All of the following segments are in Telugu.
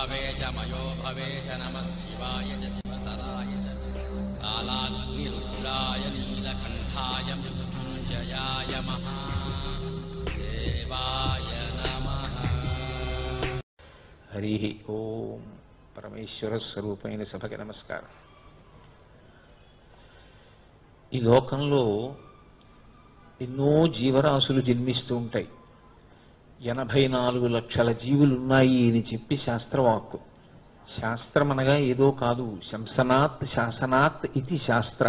भवे च मयो भवे च नमः शिवाय च शिवतराय च कालाग्निरुद्राय नीलकण्ठाय मृत्युञ्जयाय महादेवाय नमः హరి ఓం పరమేశ్వర స్వరూపమైన సభకి నమస్కారం ఈ లోకంలో ఎన్నో జీవరాశులు జన్మిస్తూ ఉంటాయి ఎనభై నాలుగు లక్షల జీవులు ఉన్నాయి అని చెప్పి శాస్త్రవాక్కు శాస్త్రం అనగా ఏదో కాదు శంసనాత్ శాసనాత్ ఇది శాస్త్ర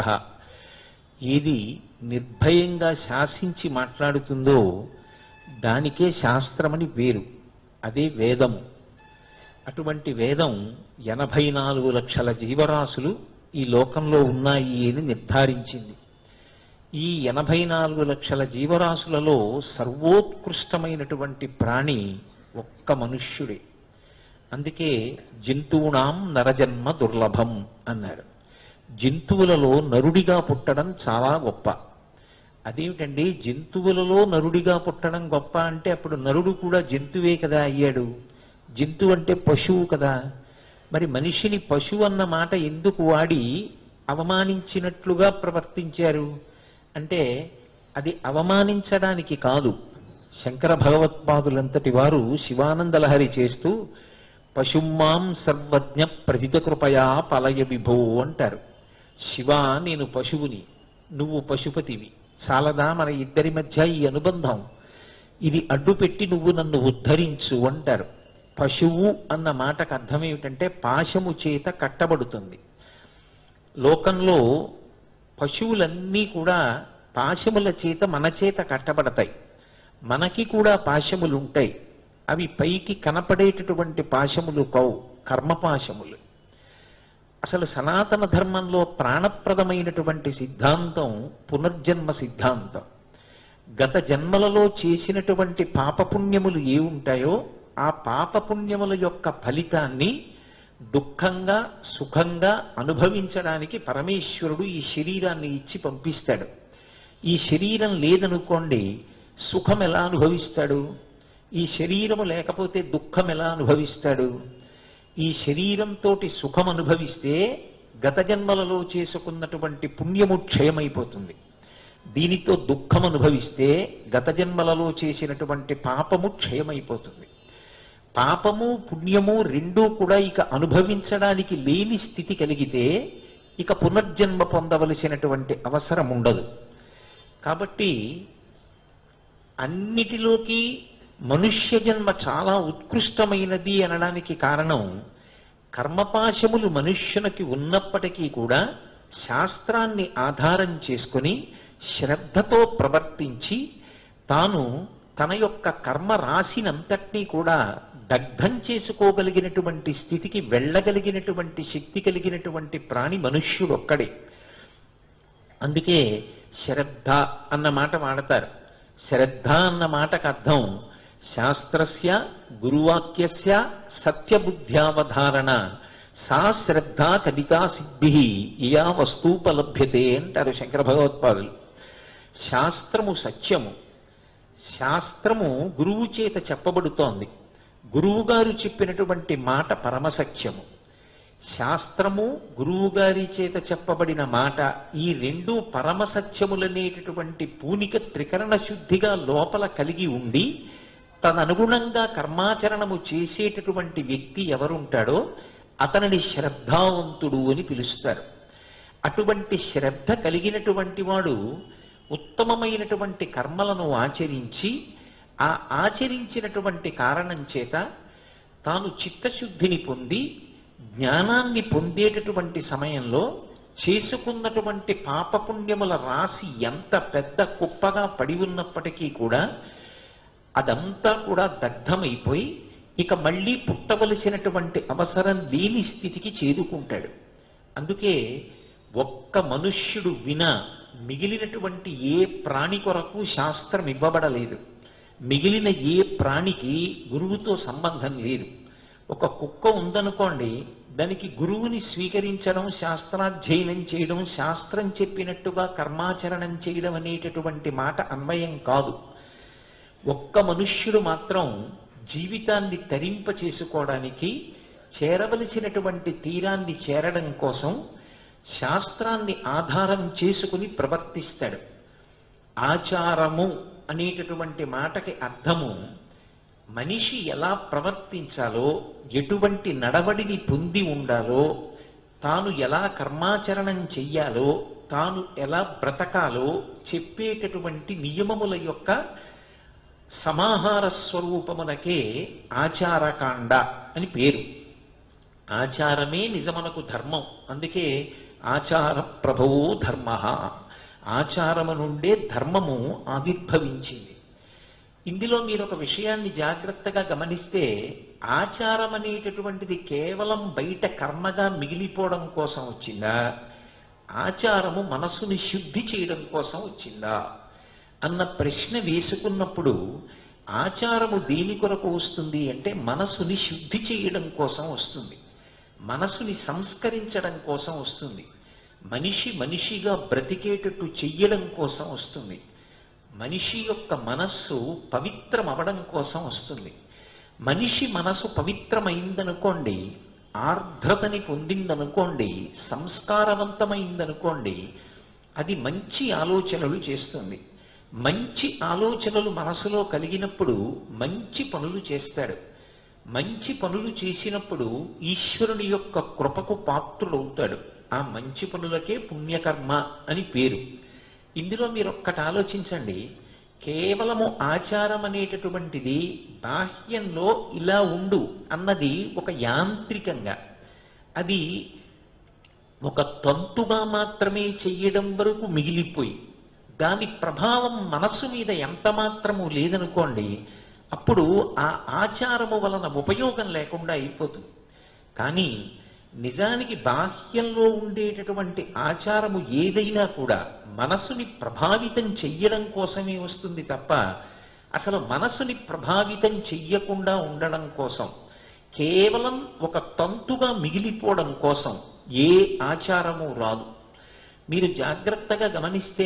ఏది నిర్భయంగా శాసించి మాట్లాడుతుందో దానికే శాస్త్రమని పేరు అదే వేదము అటువంటి వేదం ఎనభై నాలుగు లక్షల జీవరాశులు ఈ లోకంలో ఉన్నాయి అని నిర్ధారించింది ఈ ఎనభై నాలుగు లక్షల జీవరాశులలో సర్వోత్కృష్టమైనటువంటి ప్రాణి ఒక్క మనుష్యుడే అందుకే జంతువునాం నరజన్మ దుర్లభం అన్నారు జంతువులలో నరుడిగా పుట్టడం చాలా గొప్ప అదేమిటండి జంతువులలో నరుడిగా పుట్టడం గొప్ప అంటే అప్పుడు నరుడు కూడా జంతువే కదా అయ్యాడు జంతువు అంటే పశువు కదా మరి మనిషిని పశువు అన్న మాట ఎందుకు వాడి అవమానించినట్లుగా ప్రవర్తించారు అంటే అది అవమానించడానికి కాదు శంకర భగవత్పాదులంతటి వారు శివానందలహరి చేస్తూ పశుమాం సర్వజ్ఞ ప్రథిత కృపయా పలయ విభో అంటారు శివ నేను పశువుని నువ్వు పశుపతివి చాలదా మన ఇద్దరి మధ్య ఈ అనుబంధం ఇది అడ్డుపెట్టి నువ్వు నన్ను ఉద్ధరించు అంటారు పశువు అన్న మాటకు అర్థం ఏమిటంటే పాశము చేత కట్టబడుతుంది లోకంలో పశువులన్నీ కూడా పాశముల చేత మన చేత కట్టబడతాయి మనకి కూడా పాశములు ఉంటాయి అవి పైకి కనపడేటటువంటి పాశములు కవు కర్మపాశములు అసలు సనాతన ధర్మంలో ప్రాణప్రదమైనటువంటి సిద్ధాంతం పునర్జన్మ సిద్ధాంతం గత జన్మలలో చేసినటువంటి పాపపుణ్యములు ఏ ఉంటాయో ఆ పాపపుణ్యముల యొక్క ఫలితాన్ని దుఃఖంగా సుఖంగా అనుభవించడానికి పరమేశ్వరుడు ఈ శరీరాన్ని ఇచ్చి పంపిస్తాడు ఈ శరీరం లేదనుకోండి సుఖం ఎలా అనుభవిస్తాడు ఈ శరీరము లేకపోతే దుఃఖం ఎలా అనుభవిస్తాడు ఈ శరీరంతో సుఖం అనుభవిస్తే గత జన్మలలో చేసుకున్నటువంటి పుణ్యము క్షయమైపోతుంది దీనితో దుఃఖం అనుభవిస్తే గత జన్మలలో చేసినటువంటి పాపము క్షయమైపోతుంది పాపము పుణ్యము రెండూ కూడా ఇక అనుభవించడానికి లేని స్థితి కలిగితే ఇక పునర్జన్మ పొందవలసినటువంటి అవసరం ఉండదు కాబట్టి అన్నిటిలోకి మనుష్య జన్మ చాలా ఉత్కృష్టమైనది అనడానికి కారణం కర్మపాశములు మనుష్యునికి ఉన్నప్పటికీ కూడా శాస్త్రాన్ని ఆధారం చేసుకొని శ్రద్ధతో ప్రవర్తించి తాను తన యొక్క కర్మ రాశినంతటినీ కూడా దగ్ధం చేసుకోగలిగినటువంటి స్థితికి వెళ్ళగలిగినటువంటి శక్తి కలిగినటువంటి ప్రాణి మనుష్యుడు ఒక్కడే అందుకే శ్రద్ధ అన్న మాట వాడతారు శ్రద్ధ అన్న మాటకు అర్థం శాస్త్రస్య గురువాక్యస్య సత్యబుద్ధ్యావధారణ సా శ్రద్ధ కవితా సిద్ధి ఇయా వస్తూపలభ్యతే అంటారు శంకర భగవత్పాదులు శాస్త్రము సత్యము శాస్త్రము గురువు చేత చెప్పబడుతోంది గురువు గారు చెప్పినటువంటి మాట పరమసత్యము శాస్త్రము గురువు గారి చేత చెప్పబడిన మాట ఈ రెండు పరమసత్యములనేటటువంటి పూనిక త్రికరణ శుద్ధిగా లోపల కలిగి ఉండి తదనుగుణంగా కర్మాచరణము చేసేటటువంటి వ్యక్తి ఎవరుంటాడో అతనిని శ్రద్ధావంతుడు అని పిలుస్తారు అటువంటి శ్రద్ధ కలిగినటువంటి వాడు ఉత్తమమైనటువంటి కర్మలను ఆచరించి ఆ ఆచరించినటువంటి కారణం చేత తాను చిత్తశుద్ధిని పొంది జ్ఞానాన్ని పొందేటటువంటి సమయంలో చేసుకున్నటువంటి పాపపుణ్యముల రాశి ఎంత పెద్ద కుప్పగా పడి ఉన్నప్పటికీ కూడా అదంతా కూడా దగ్ధమైపోయి ఇక మళ్ళీ పుట్టవలసినటువంటి అవసరం లేని స్థితికి చేరుకుంటాడు అందుకే ఒక్క మనుష్యుడు విన మిగిలినటువంటి ఏ ప్రాణి కొరకు శాస్త్రం ఇవ్వబడలేదు మిగిలిన ఏ ప్రాణికి గురువుతో సంబంధం లేదు ఒక కుక్క ఉందనుకోండి దానికి గురువుని స్వీకరించడం శాస్త్రాధ్యయనం చేయడం శాస్త్రం చెప్పినట్టుగా కర్మాచరణం చేయడం అనేటటువంటి మాట అన్వయం కాదు ఒక్క మనుష్యుడు మాత్రం జీవితాన్ని తరింప చేసుకోవడానికి చేరవలసినటువంటి తీరాన్ని చేరడం కోసం శాస్త్రాన్ని ఆధారం చేసుకుని ప్రవర్తిస్తాడు ఆచారము అనేటటువంటి మాటకి అర్థము మనిషి ఎలా ప్రవర్తించాలో ఎటువంటి నడవడిని పొంది ఉండాలో తాను ఎలా కర్మాచరణం చెయ్యాలో తాను ఎలా బ్రతకాలో చెప్పేటటువంటి నియమముల యొక్క సమాహార స్వరూపమునకే ఆచారకాండ అని పేరు ఆచారమే నిజమనకు ధర్మం అందుకే ఆచార ప్రభువు ధర్మ ఆచారము నుండే ధర్మము ఆవిర్భవించింది ఇందులో మీరు ఒక విషయాన్ని జాగ్రత్తగా గమనిస్తే ఆచారం అనేటటువంటిది కేవలం బయట కర్మగా మిగిలిపోవడం కోసం వచ్చిందా ఆచారము మనసుని శుద్ధి చేయడం కోసం వచ్చిందా అన్న ప్రశ్న వేసుకున్నప్పుడు ఆచారము దేని కొరకు వస్తుంది అంటే మనసుని శుద్ధి చేయడం కోసం వస్తుంది మనసుని సంస్కరించడం కోసం వస్తుంది మనిషి మనిషిగా బ్రతికేటట్టు చెయ్యడం కోసం వస్తుంది మనిషి యొక్క మనస్సు పవిత్రం అవడం కోసం వస్తుంది మనిషి మనసు పవిత్రమైందనుకోండి ఆర్ద్రతని పొందిందనుకోండి సంస్కారవంతమైందనుకోండి అది మంచి ఆలోచనలు చేస్తుంది మంచి ఆలోచనలు మనసులో కలిగినప్పుడు మంచి పనులు చేస్తాడు మంచి పనులు చేసినప్పుడు ఈశ్వరుని యొక్క కృపకు పాత్రుడవుతాడు ఆ మంచి పనులకే పుణ్యకర్మ అని పేరు ఇందులో మీరు ఒక్కటి ఆలోచించండి కేవలము ఆచారం అనేటటువంటిది బాహ్యంలో ఇలా ఉండు అన్నది ఒక యాంత్రికంగా అది ఒక తంతుగా మాత్రమే చెయ్యడం వరకు మిగిలిపోయి దాని ప్రభావం మనస్సు మీద ఎంత మాత్రము లేదనుకోండి అప్పుడు ఆ ఆచారము వలన ఉపయోగం లేకుండా అయిపోతుంది కానీ నిజానికి బాహ్యంలో ఉండేటటువంటి ఆచారము ఏదైనా కూడా మనసుని ప్రభావితం చెయ్యడం కోసమే వస్తుంది తప్ప అసలు మనసుని ప్రభావితం చెయ్యకుండా ఉండడం కోసం కేవలం ఒక తంతుగా మిగిలిపోవడం కోసం ఏ ఆచారము రాదు మీరు జాగ్రత్తగా గమనిస్తే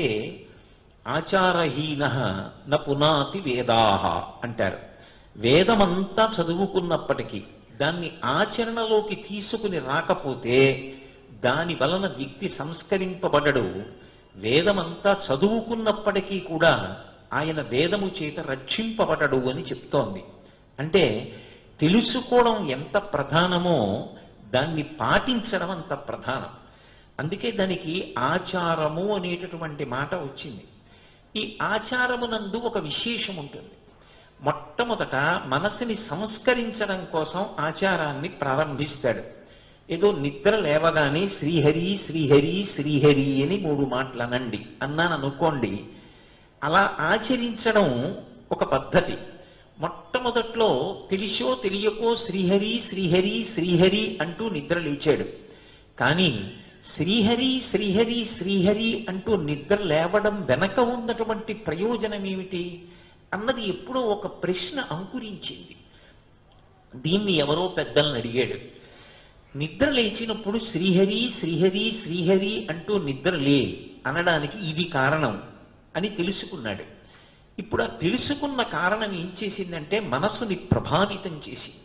ఆచారహీన న పునాతి వేదాహ అంటారు వేదమంతా చదువుకున్నప్పటికీ దాన్ని ఆచరణలోకి తీసుకుని రాకపోతే దాని వలన వ్యక్తి సంస్కరింపబడడు వేదమంతా చదువుకున్నప్పటికీ కూడా ఆయన వేదము చేత రక్షింపబడడు అని చెప్తోంది అంటే తెలుసుకోవడం ఎంత ప్రధానమో దాన్ని పాటించడం అంత ప్రధానం అందుకే దానికి ఆచారము అనేటటువంటి మాట వచ్చింది ఈ ఆచారమునందు ఒక విశేషం ఉంటుంది మొట్టమొదట మనసుని సంస్కరించడం కోసం ఆచారాన్ని ప్రారంభిస్తాడు ఏదో నిద్ర లేవగానే శ్రీహరి శ్రీహరి శ్రీహరి అని మూడు మాటలు అనండి అన్నాను అనుకోండి అలా ఆచరించడం ఒక పద్ధతి మొట్టమొదట్లో తెలిసో తెలియకో శ్రీహరి శ్రీహరి శ్రీహరి అంటూ నిద్ర లేచాడు కానీ శ్రీహరి శ్రీహరి శ్రీహరి అంటూ నిద్ర లేవడం వెనక ఉన్నటువంటి ప్రయోజనం ఏమిటి అన్నది ఎప్పుడో ఒక ప్రశ్న అంకురించింది దీన్ని ఎవరో పెద్దలను అడిగాడు నిద్ర లేచినప్పుడు శ్రీహరి శ్రీహరి శ్రీహరి అంటూ నిద్ర లే అనడానికి ఇది కారణం అని తెలుసుకున్నాడు ఇప్పుడు ఆ తెలుసుకున్న కారణం ఏం చేసిందంటే మనసుని ప్రభావితం చేసింది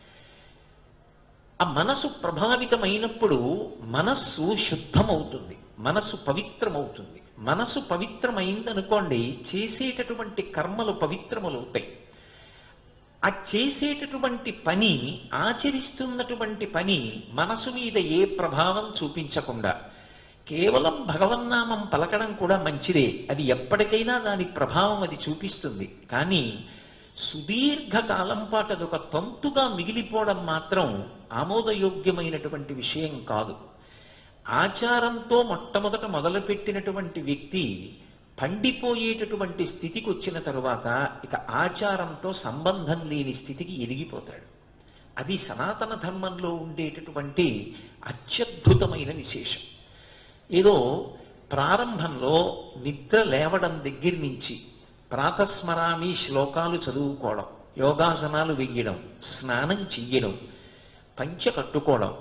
ఆ మనసు ప్రభావితమైనప్పుడు మనస్సు శుద్ధమవుతుంది మనసు పవిత్రమవుతుంది మనసు పవిత్రమైందనుకోండి చేసేటటువంటి కర్మలు పవిత్రములవుతాయి ఆ చేసేటటువంటి పని ఆచరిస్తున్నటువంటి పని మనసు మీద ఏ ప్రభావం చూపించకుండా కేవలం భగవన్నామం పలకడం కూడా మంచిదే అది ఎప్పటికైనా దాని ప్రభావం అది చూపిస్తుంది కానీ సుదీర్ఘకాలం పాటు అదొక తంతుగా మిగిలిపోవడం మాత్రం ఆమోదయోగ్యమైనటువంటి విషయం కాదు ఆచారంతో మొట్టమొదట మొదలుపెట్టినటువంటి వ్యక్తి పండిపోయేటటువంటి స్థితికి వచ్చిన తరువాత ఇక ఆచారంతో సంబంధం లేని స్థితికి ఎదిగిపోతాడు అది సనాతన ధర్మంలో ఉండేటటువంటి అత్యద్భుతమైన విశేషం ఏదో ప్రారంభంలో నిద్ర లేవడం దగ్గర నుంచి ప్రాతస్మరామి శ్లోకాలు చదువుకోవడం యోగాసనాలు వెయ్యడం స్నానం చెయ్యడం పంచ కట్టుకోవడం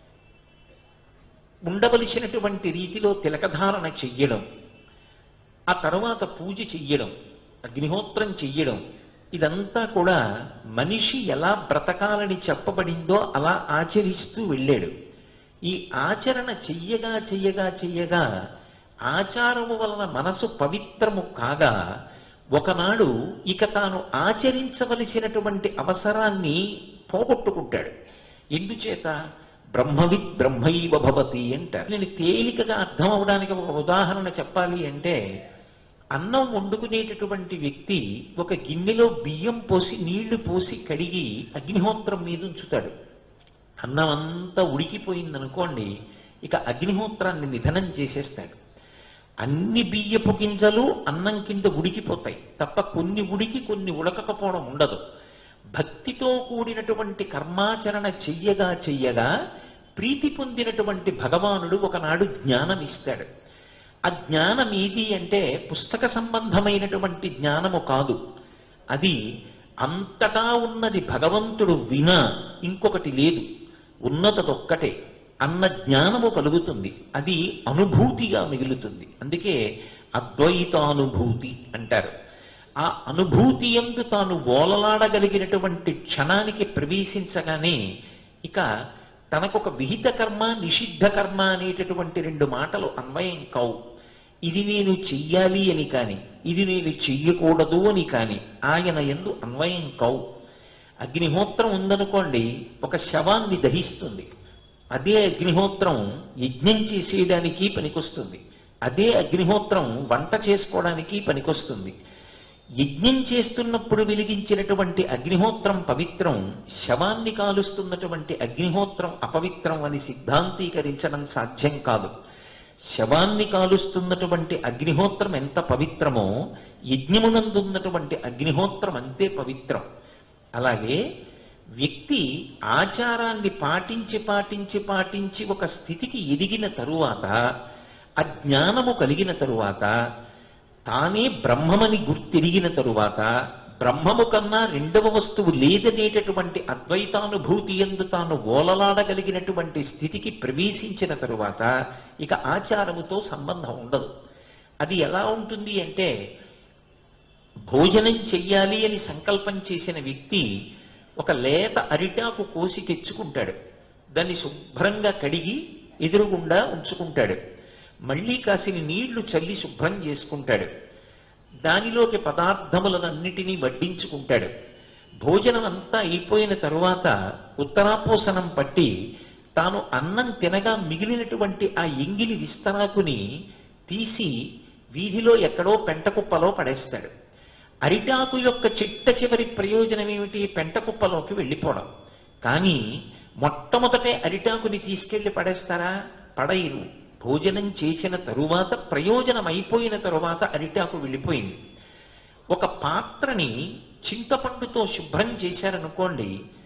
ఉండవలసినటువంటి రీతిలో తిలకధారణ చెయ్యడం ఆ తర్వాత పూజ చెయ్యడం అగ్నిహోత్రం చెయ్యడం ఇదంతా కూడా మనిషి ఎలా బ్రతకాలని చెప్పబడిందో అలా ఆచరిస్తూ వెళ్ళాడు ఈ ఆచరణ చెయ్యగా చెయ్యగా చెయ్యగా ఆచారము వలన మనసు పవిత్రము కాగా ఒకనాడు ఇక తాను ఆచరించవలసినటువంటి అవసరాన్ని పోగొట్టుకుంటాడు ఎందుచేత బ్రహ్మవిత్ బ్రహ్మైవ భవతి అంటారు నేను తేలికగా అర్థం అవడానికి ఒక ఉదాహరణ చెప్పాలి అంటే అన్నం వండుకునేటటువంటి వ్యక్తి ఒక గిన్నెలో బియ్యం పోసి నీళ్లు పోసి కడిగి అగ్నిహోత్రం మీద ఉంచుతాడు అన్నం అంతా ఉడికిపోయిందనుకోండి ఇక అగ్నిహోత్రాన్ని నిధనం చేసేస్తాడు అన్ని బియ్యపు గింజలు అన్నం కింద ఉడికిపోతాయి తప్ప కొన్ని ఉడికి కొన్ని ఉడకకపోవడం ఉండదు భక్తితో కూడినటువంటి కర్మాచరణ చెయ్యగా చెయ్యగా ప్రీతి పొందినటువంటి భగవానుడు ఒకనాడు జ్ఞానం ఇస్తాడు ఆ జ్ఞానం ఏది అంటే పుస్తక సంబంధమైనటువంటి జ్ఞానము కాదు అది అంతటా ఉన్నది భగవంతుడు వినా ఇంకొకటి లేదు ఉన్నతదొక్కటే అన్న జ్ఞానము కలుగుతుంది అది అనుభూతిగా మిగులుతుంది అందుకే అద్వైతానుభూతి అంటారు ఆ అనుభూతి ఎందు తాను ఓలలాడగలిగినటువంటి క్షణానికి ప్రవేశించగానే ఇక తనకొక విహిత కర్మ నిషిద్ధ కర్మ అనేటటువంటి రెండు మాటలు అన్వయం కావు ఇది నేను చెయ్యాలి అని కాని ఇది నేను చెయ్యకూడదు అని కాని ఆయన ఎందు అన్వయం కావు అగ్నిహోత్రం ఉందనుకోండి ఒక శవాన్ని దహిస్తుంది అదే అగ్నిహోత్రం యజ్ఞం చేసేయడానికి పనికొస్తుంది అదే అగ్నిహోత్రం వంట చేసుకోవడానికి పనికొస్తుంది యజ్ఞం చేస్తున్నప్పుడు వెలిగించినటువంటి అగ్నిహోత్రం పవిత్రం శవాన్ని కాలుస్తున్నటువంటి అగ్నిహోత్రం అపవిత్రం అని సిద్ధాంతీకరించడం సాధ్యం కాదు శవాన్ని కాలుస్తున్నటువంటి అగ్నిహోత్రం ఎంత పవిత్రమో యజ్ఞమునందున్నటువంటి అగ్నిహోత్రం అంతే పవిత్రం అలాగే వ్యక్తి ఆచారాన్ని పాటించి పాటించి పాటించి ఒక స్థితికి ఎదిగిన తరువాత అజ్ఞానము కలిగిన తరువాత తానే బ్రహ్మమని గుర్తిరిగిన తరువాత బ్రహ్మము కన్నా రెండవ వస్తువు లేదనేటటువంటి అద్వైతానుభూతి ఎందు తాను ఓలలాడగలిగినటువంటి స్థితికి ప్రవేశించిన తరువాత ఇక ఆచారముతో సంబంధం ఉండదు అది ఎలా ఉంటుంది అంటే భోజనం చెయ్యాలి అని సంకల్పం చేసిన వ్యక్తి ఒక లేత అరిటాకు కోసి తెచ్చుకుంటాడు దాన్ని శుభ్రంగా కడిగి ఎదురుగుండా ఉంచుకుంటాడు మళ్ళీ కాసిన నీళ్లు చల్లి శుభ్రం చేసుకుంటాడు దానిలోకి పదార్థములనన్నిటినీ వడ్డించుకుంటాడు భోజనం అంతా అయిపోయిన తరువాత ఉత్తరాపోసనం పట్టి తాను అన్నం తినగా మిగిలినటువంటి ఆ ఎంగిలి విస్తరాకుని తీసి వీధిలో ఎక్కడో పెంటకుప్పలో పడేస్తాడు అరిటాకు యొక్క చిట్ట చివరి ప్రయోజనం ఏమిటి పెంటకుప్పలోకి వెళ్ళిపోవడం కానీ మొట్టమొదటే అరిటాకుని తీసుకెళ్లి పడేస్తారా పడయిరు భోజనం చేసిన తరువాత ప్రయోజనం అయిపోయిన తరువాత అరిటాకు వెళ్ళిపోయింది ఒక పాత్రని చింతపండుతో శుభ్రం చేశారనుకోండి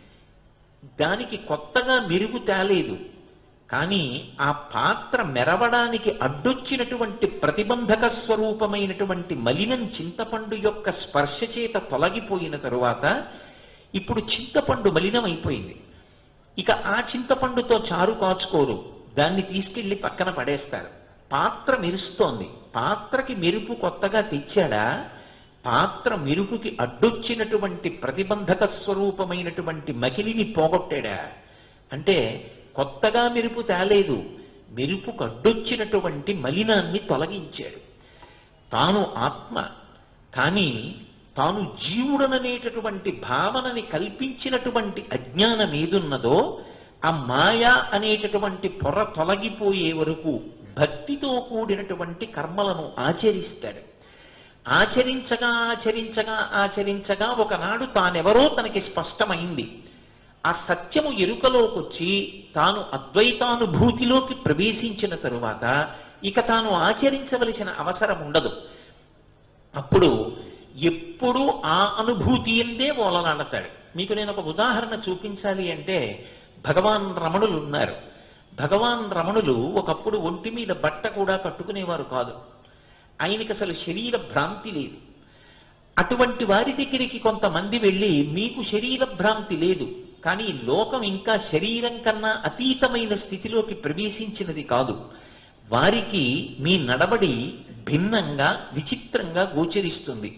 దానికి కొత్తగా మెరుగు తేలేదు కానీ ఆ పాత్ర మెరవడానికి అడ్డొచ్చినటువంటి ప్రతిబంధక స్వరూపమైనటువంటి మలినం చింతపండు యొక్క స్పర్శ చేత తొలగిపోయిన తరువాత ఇప్పుడు చింతపండు మలినమైపోయింది ఇక ఆ చింతపండుతో చారు కాచుకోరు దాన్ని తీసుకెళ్లి పక్కన పడేస్తారు పాత్ర మెరుస్తోంది పాత్రకి మెరుపు కొత్తగా తెచ్చాడా పాత్ర మెరుపుకి అడ్డొచ్చినటువంటి ప్రతిబంధక స్వరూపమైనటువంటి మకిలిని పోగొట్టాడా అంటే కొత్తగా మెరుపు తేలేదు మెరుపుకు అడ్డొచ్చినటువంటి మలినాన్ని తొలగించాడు తాను ఆత్మ కానీ తాను జీవుడననేటటువంటి భావనని కల్పించినటువంటి అజ్ఞానం ఏదున్నదో ఆ మాయ అనేటటువంటి పొర తొలగిపోయే వరకు భక్తితో కూడినటువంటి కర్మలను ఆచరిస్తాడు ఆచరించగా ఆచరించగా ఆచరించగా ఒకనాడు తానెవరో తనకి స్పష్టమైంది ఆ సత్యము ఎరుకలోకొచ్చి తాను అద్వైతానుభూతిలోకి ప్రవేశించిన తరువాత ఇక తాను ఆచరించవలసిన అవసరం ఉండదు అప్పుడు ఎప్పుడూ ఆ అనుభూతి ఎందే ఓలలాడతాడు మీకు నేను ఒక ఉదాహరణ చూపించాలి అంటే భగవాన్ రమణులు ఉన్నారు భగవాన్ రమణులు ఒకప్పుడు ఒంటి మీద బట్ట కూడా కట్టుకునేవారు కాదు ఆయనకి అసలు శరీర భ్రాంతి లేదు అటువంటి వారి దగ్గరికి కొంతమంది వెళ్ళి మీకు శరీర భ్రాంతి లేదు కానీ లోకం ఇంకా శరీరం కన్నా అతీతమైన స్థితిలోకి ప్రవేశించినది కాదు వారికి మీ నడవడి భిన్నంగా విచిత్రంగా గోచరిస్తుంది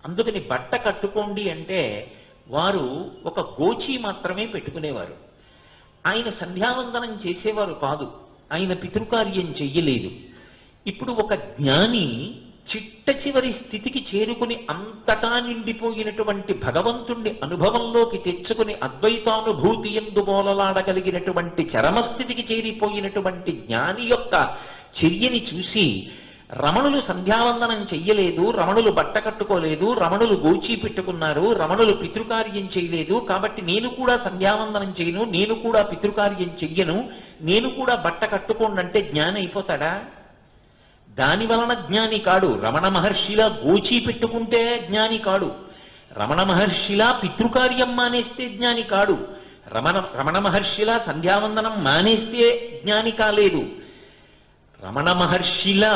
అందుకని బట్ట కట్టుకోండి అంటే వారు ఒక గోచి మాత్రమే పెట్టుకునేవారు ఆయన సంధ్యావందనం చేసేవారు కాదు ఆయన పితృకార్యం చెయ్యలేదు ఇప్పుడు ఒక జ్ఞాని చిట్ట చివరి స్థితికి చేరుకుని అంతటా నిండిపోయినటువంటి భగవంతుణ్ణి అనుభవంలోకి తెచ్చుకుని అద్వైతానుభూతి ఎందు మూలలాడగలిగినటువంటి చరమస్థితికి చేరిపోయినటువంటి జ్ఞాని యొక్క చర్యని చూసి రమణులు సంధ్యావందనం చెయ్యలేదు రమణులు బట్ట కట్టుకోలేదు రమణులు గోచి పెట్టుకున్నారు రమణులు పితృకార్యం చేయలేదు కాబట్టి నేను కూడా సంధ్యావందనం చేయను నేను కూడా పితృకార్యం చెయ్యను నేను కూడా బట్ట కట్టుకోండి అంటే జ్ఞాని అయిపోతాడా దాని వలన జ్ఞాని కాడు రమణ మహర్షిలా గోచి పెట్టుకుంటే జ్ఞాని కాడు రమణ మహర్షిలా పితృకార్యం మానేస్తే జ్ఞాని కాడు రమణ రమణ మహర్షిలా సంధ్యావందనం మానేస్తే జ్ఞాని కాలేదు రమణ మహర్షిలా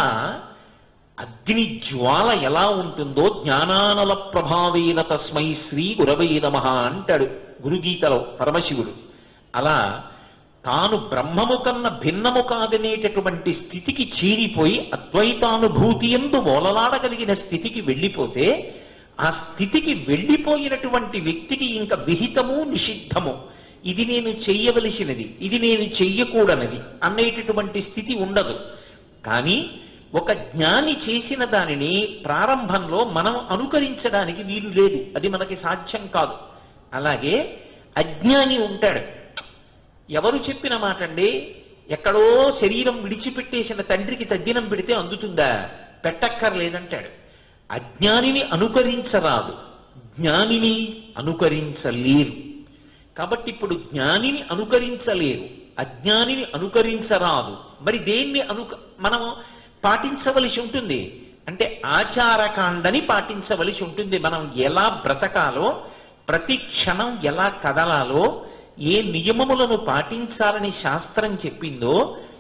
అగ్ని జ్వాల ఎలా ఉంటుందో జ్ఞానానల ప్రభావేన తస్మై శ్రీ గురవై నమ అంటాడు గురుగీతలో పరమశివుడు అలా తాను బ్రహ్మము కన్న భిన్నము కాదనేటటువంటి స్థితికి చేరిపోయి అద్వైతానుభూతి ఎందు మూలలాడగలిగిన స్థితికి వెళ్ళిపోతే ఆ స్థితికి వెళ్ళిపోయినటువంటి వ్యక్తికి ఇంకా విహితము నిషిద్ధము ఇది నేను చెయ్యవలసినది ఇది నేను చెయ్యకూడనిది అనేటటువంటి స్థితి ఉండదు కానీ ఒక జ్ఞాని చేసిన దానిని ప్రారంభంలో మనం అనుకరించడానికి వీలు లేదు అది మనకి సాధ్యం కాదు అలాగే అజ్ఞాని ఉంటాడు ఎవరు చెప్పిన మాట అండి ఎక్కడో శరీరం విడిచిపెట్టేసిన తండ్రికి తద్దినం పెడితే అందుతుందా పెట్టక్కర్లేదంటాడు అజ్ఞానిని అనుకరించరాదు జ్ఞానిని అనుకరించలేరు కాబట్టి ఇప్పుడు జ్ఞానిని అనుకరించలేరు అజ్ఞానిని అనుకరించరాదు మరి దేన్ని అనుక మనం పాటించవలసి ఉంటుంది అంటే ఆచారకాండని పాటించవలసి ఉంటుంది మనం ఎలా బ్రతకాలో ప్రతి క్షణం ఎలా కదలాలో ఏ నియమములను పాటించాలని శాస్త్రం చెప్పిందో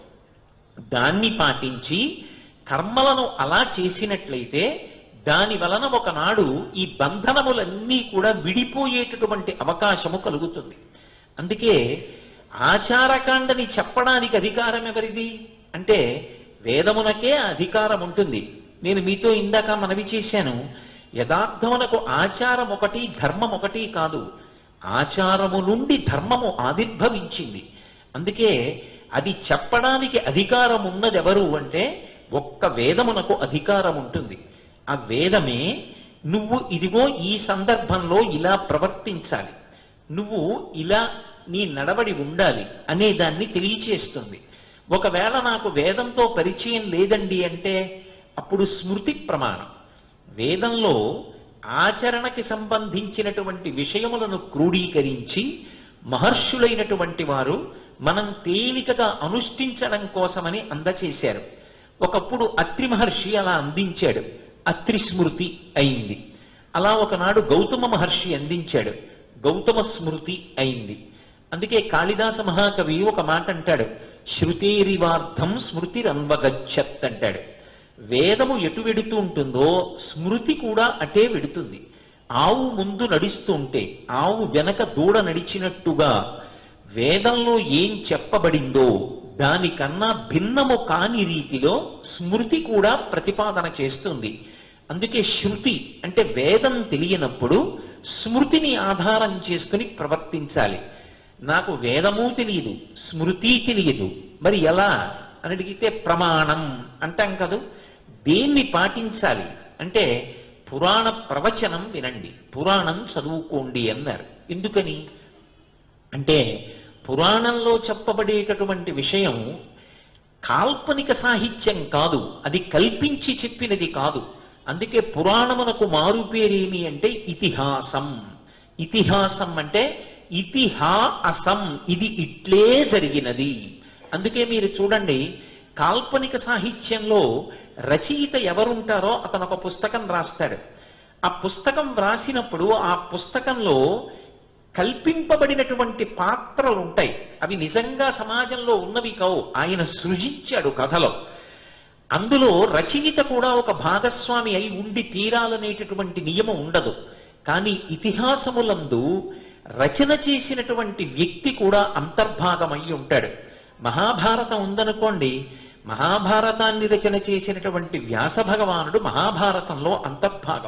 దాన్ని పాటించి కర్మలను అలా చేసినట్లయితే దాని వలన ఒకనాడు ఈ బంధనములన్నీ కూడా విడిపోయేటటువంటి అవకాశము కలుగుతుంది అందుకే ఆచారకాండని చెప్పడానికి అధికారం ఎవరిది అంటే వేదమునకే ఆ అధికారం ఉంటుంది నేను మీతో ఇందాక మనవి చేశాను యథార్థమునకు ఆచారం ఒకటి ధర్మం ఒకటి కాదు ఆచారము నుండి ధర్మము ఆవిర్భవించింది అందుకే అది చెప్పడానికి అధికారం ఉన్నది ఎవరు అంటే ఒక్క వేదమునకు అధికారం ఉంటుంది ఆ వేదమే నువ్వు ఇదిగో ఈ సందర్భంలో ఇలా ప్రవర్తించాలి నువ్వు ఇలా నీ నడవడి ఉండాలి అనే దాన్ని తెలియచేస్తుంది ఒకవేళ నాకు వేదంతో పరిచయం లేదండి అంటే అప్పుడు స్మృతి ప్రమాణం వేదంలో ఆచరణకి సంబంధించినటువంటి విషయములను క్రోడీకరించి మహర్షులైనటువంటి వారు మనం తేలికగా అనుష్ఠించడం కోసమని అందచేశారు ఒకప్పుడు అత్రి మహర్షి అలా అందించాడు అత్రి స్మృతి అయింది అలా ఒకనాడు గౌతమ మహర్షి అందించాడు గౌతమ స్మృతి అయింది అందుకే కాళిదాస మహాకవి ఒక మాట అంటాడు శృతేరివార్థం స్మృతిరన్వగచ్చత్ అంటాడు వేదము ఎటు వెడుతూ ఉంటుందో స్మృతి కూడా అటే వెడుతుంది ఆవు ముందు నడుస్తూ ఉంటే ఆవు వెనక దూడ నడిచినట్టుగా వేదంలో ఏం చెప్పబడిందో దానికన్నా భిన్నము కాని రీతిలో స్మృతి కూడా ప్రతిపాదన చేస్తుంది అందుకే శృతి అంటే వేదం తెలియనప్పుడు స్మృతిని ఆధారం చేసుకుని ప్రవర్తించాలి నాకు వేదము తెలియదు స్మృతి తెలియదు మరి ఎలా అని అడిగితే ప్రమాణం అంటాం కదూ దేన్ని పాటించాలి అంటే పురాణ ప్రవచనం వినండి పురాణం చదువుకోండి అన్నారు ఎందుకని అంటే పురాణంలో చెప్పబడేటటువంటి విషయం కాల్పనిక సాహిత్యం కాదు అది కల్పించి చెప్పినది కాదు అందుకే పురాణమునకు మారు పేరేమి అంటే ఇతిహాసం ఇతిహాసం అంటే ఇతిహా అసం ఇది ఇట్లే జరిగినది అందుకే మీరు చూడండి కాల్పనిక సాహిత్యంలో రచయిత ఎవరుంటారో అతను ఒక పుస్తకం రాస్తాడు ఆ పుస్తకం వ్రాసినప్పుడు ఆ పుస్తకంలో కల్పింపబడినటువంటి పాత్రలు ఉంటాయి అవి నిజంగా సమాజంలో ఉన్నవి కావు ఆయన సృజించాడు కథలో అందులో రచయిత కూడా ఒక భాగస్వామి అయి ఉండి తీరాలనేటటువంటి నియమం ఉండదు కానీ ఇతిహాసములందు రచన చేసినటువంటి వ్యక్తి కూడా అంతర్భాగమై ఉంటాడు మహాభారతం ఉందనుకోండి మహాభారతాన్ని రచన చేసినటువంటి వ్యాస భగవానుడు మహాభారతంలో అంతర్భాగం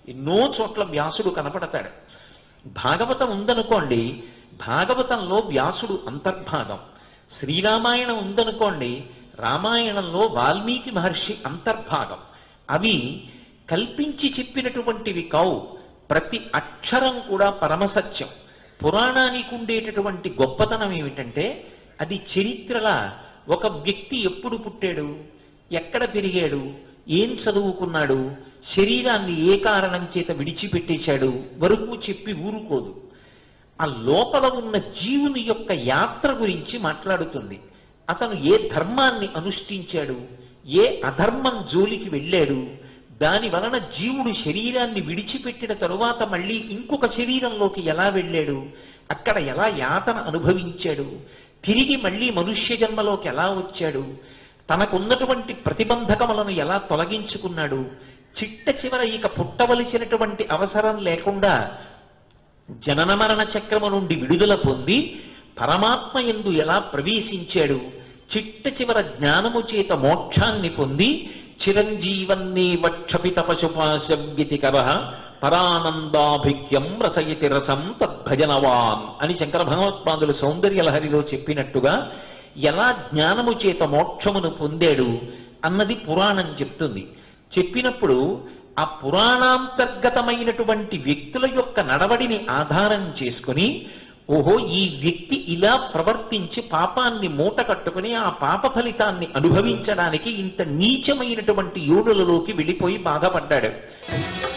ఎన్నో చోట్ల వ్యాసుడు కనపడతాడు భాగవతం ఉందనుకోండి భాగవతంలో వ్యాసుడు అంతర్భాగం శ్రీరామాయణం ఉందనుకోండి రామాయణంలో వాల్మీకి మహర్షి అంతర్భాగం అవి కల్పించి చెప్పినటువంటివి కావు ప్రతి అక్షరం కూడా పరమసత్యం పురాణానికి ఉండేటటువంటి గొప్పతనం ఏమిటంటే అది చరిత్రలా ఒక వ్యక్తి ఎప్పుడు పుట్టాడు ఎక్కడ పెరిగాడు ఏం చదువుకున్నాడు శరీరాన్ని ఏ కారణం చేత విడిచిపెట్టేశాడు వరకు చెప్పి ఊరుకోదు ఆ లోపల ఉన్న జీవుని యొక్క యాత్ర గురించి మాట్లాడుతుంది అతను ఏ ధర్మాన్ని అనుష్ఠించాడు ఏ అధర్మం జోలికి వెళ్ళాడు దాని వలన జీవుడు శరీరాన్ని విడిచిపెట్టిన తరువాత మళ్ళీ ఇంకొక శరీరంలోకి ఎలా వెళ్ళాడు అక్కడ ఎలా యాతన అనుభవించాడు తిరిగి మళ్ళీ మనుష్య జన్మలోకి ఎలా వచ్చాడు తనకున్నటువంటి ప్రతిబంధకములను ఎలా తొలగించుకున్నాడు చిట్ట చివర ఇక పుట్టవలసినటువంటి అవసరం లేకుండా జనన మరణ చక్రము నుండి విడుదల పొంది పరమాత్మ ఎందు ఎలా ప్రవేశించాడు చిట్ట చివర జ్ఞానము చేత మోక్షాన్ని పొంది చిరంజీవన్నే వక్షపిత పశుపాశవ్యతికర పరానందాభిక్యం రసయతి రసం తద్భజనవాన్ అని శంకర భగవత్పాదులు సౌందర్యలహరిలో చెప్పినట్టుగా ఎలా జ్ఞానము చేత మోక్షమును పొందాడు అన్నది పురాణం చెప్తుంది చెప్పినప్పుడు ఆ పురాణాంతర్గతమైనటువంటి వ్యక్తుల యొక్క నడవడిని ఆధారం చేసుకుని ఓహో ఈ వ్యక్తి ఇలా ప్రవర్తించి పాపాన్ని మూట కట్టుకుని ఆ పాప ఫలితాన్ని అనుభవించడానికి ఇంత నీచమైనటువంటి యోనులలోకి వెళ్ళిపోయి బాధపడ్డాడు